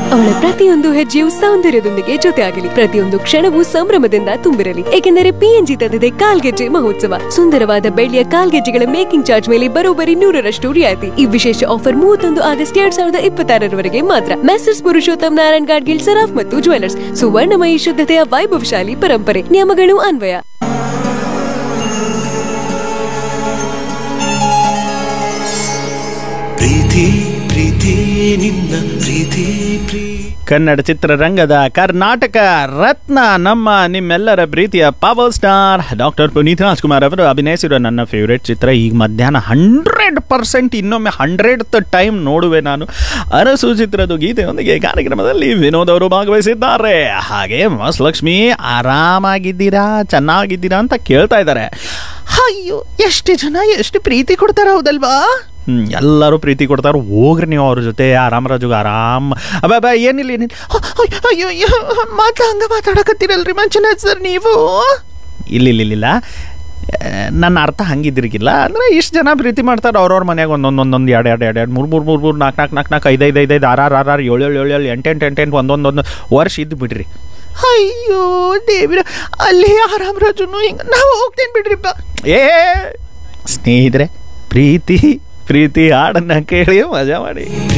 ಅವಳ ಪ್ರತಿಯೊಂದು ಹೆಜ್ಜೆಯು ಸೌಂದರ್ಯದೊಂದಿಗೆ ಜೊತೆಯಾಗಲಿ ಪ್ರತಿಯೊಂದು ಕ್ಷಣವೂ ಸಂಭ್ರಮದಿಂದ ತುಂಬಿರಲಿ ಏಕೆಂದರೆ ಪಿಎನ್ಜಿ ತಂದಿದೆ ಕಾಲ್ಗೆಜ್ಜೆ ಮಹೋತ್ಸವ ಸುಂದರವಾದ ಬೆಳ್ಳಿಯ ಕಾಲ್ಗೆಜ್ಜೆಗಳ ಮೇಕಿಂಗ್ ಚಾರ್ಜ್ ಮೇಲೆ ಬರೋಬ್ಬರಿ ನೂರರಷ್ಟು ರಿಯಾಯಿತಿ ಈ ವಿಶೇಷ ಆಫರ್ ಮೂವತ್ತೊಂದು ಆಗಸ್ಟ್ ಎರಡ್ ಸಾವಿರದ ಇಪ್ಪತ್ತಾರರವರೆಗೆ ಮಾತ್ರ ಮೆಸರ್ಸ್ ಪುರುಷೋತ್ತಮ್ ನಾರಾಯಣ್ ಗಾಡ್ಗಿಲ್ ಸರಾಫ್ ಮತ್ತು ಜ್ಯುವೆಲರ್ಸ್ ಸುವರ್ಣಮಯಿ ಶುದ್ಧತೆಯ ವೈಭವಶಾಲಿ ಪರಂಪರೆ ನಿಯಮಗಳು ಅನ್ವಯ ಪ್ರೀತಿ ಪ್ರೀತಿ ನಿನ್ನ ಪ್ರೀತಿ ಪ್ರೀತಿ ಕನ್ನಡ ಚಿತ್ರರಂಗದ ಕರ್ನಾಟಕ ರತ್ನ ನಮ್ಮ ನಿಮ್ಮೆಲ್ಲರ ಪ್ರೀತಿಯ power star doctor Puneeth Rajkumar ಅವರು ಅಭಿನಯಿಸಿರೋ ನನ್ನ ಫೇವ್ರೆಟ್ ಚಿತ್ರ ಈಗ ಮಧ್ಯಾಹ್ನ ಹಂಡ್ರೆಡ್ ಪರ್ಸೆಂಟ್ ಇನ್ನೊಮ್ಮೆ ಹಂಡ್ರೆಡ್ ಟೈಮ್ ನೋಡುವೆ ನಾನು ಅರಸು ಚಿತ್ರದ ಗೀತೆಯೊಂದಿಗೆ ಕಾರ್ಯಕ್ರಮದಲ್ಲಿ ವಿನೋದ್ ಅವರು ಭಾಗವಹಿಸಿದ್ದಾರೆ ಹಾಗೆ ಮಸ್ ಲಕ್ಷ್ಮಿ ಆರಾಮಾಗಿದ್ದೀರಾ ಚೆನ್ನಾಗಿದ್ದೀರಾ ಅಂತ ಕೇಳ್ತಾ ಇದ್ದಾರೆ ಅಯ್ಯೋ ಎಷ್ಟು ಜನ ಎಷ್ಟು ಪ್ರೀತಿ ಕೊಡ್ತಾರೆ ಹೌದಲ್ವಾ ಹ್ಞೂ ಎಲ್ಲರೂ ಪ್ರೀತಿ ಕೊಡ್ತಾರೆ ಹೋಗ್ರಿ ನೀವು ಅವ್ರ ಜೊತೆ ಆರಾಮರಾಜುಗ ಆರಾಮ್ ಅಬ್ಬ ಬಾ ಏನಿಲ್ಲ ಏನಿಲ್ಲ ಅಯ್ಯೋ ಅಯ್ಯೋ ಅಯ್ಯೋ ಮಾತ ಹಂಗೆ ಮಾತಾಡಕತ್ತೀರಲ್ರಿ ಮಂಜುನಾಥ್ ಸರ್ ನೀವು ಇಲ್ಲ ಇಲ್ಲ ಇಲ್ಲ ನನ್ನ ಅರ್ಥ ಹಂಗಿದ್ರಿಗಿಲ್ಲ ಅಂದರೆ ಇಷ್ಟು ಜನ ಪ್ರೀತಿ ಮಾಡ್ತಾರೆ ಅವ್ರವ್ರ ಮನ್ಯಾಗ ಒಂದೊಂದು ಒಂದೊಂದು ಎರಡು ಎರಡು ಎರಡು ಎರಡು ಮೂರು ಮೂರು ಮೂರು ಮೂರು ನಾಲ್ಕು ನಾಲ್ಕು ನಾಲ್ಕು ನಾಲ್ಕು ಐದು ಐದು ಐದು ಐದು ಆರು ಆರು ಆರು ಆರು ಏಳು ಏಳು ಏಳು ಏಳು ಎಂಟು ಎಂಟು ಎಂಟು ಎಂಟು ಒಂದೊಂದು ಒಂದು ವರ್ಷ ಇದ್ದು ಬಿಡ್ರಿ ಅಯ್ಯೋ ದೇವ್ರ ಅಲ್ಲಿ ಆರಾಮರಾಜುನು ಹಿಂಗೆ ನಾವು ಹೋಗ್ತೀನಿ ಬಿಡ್ರಿಪ್ಪ ಏ ಸ್ನೇಹಿತರೆ ಪ್ರೀತಿ ಪ್ರೀತಿ ಹಾಡನ್ನು ಕೇಳಿ ಮಜಾ ಮಾಡಿ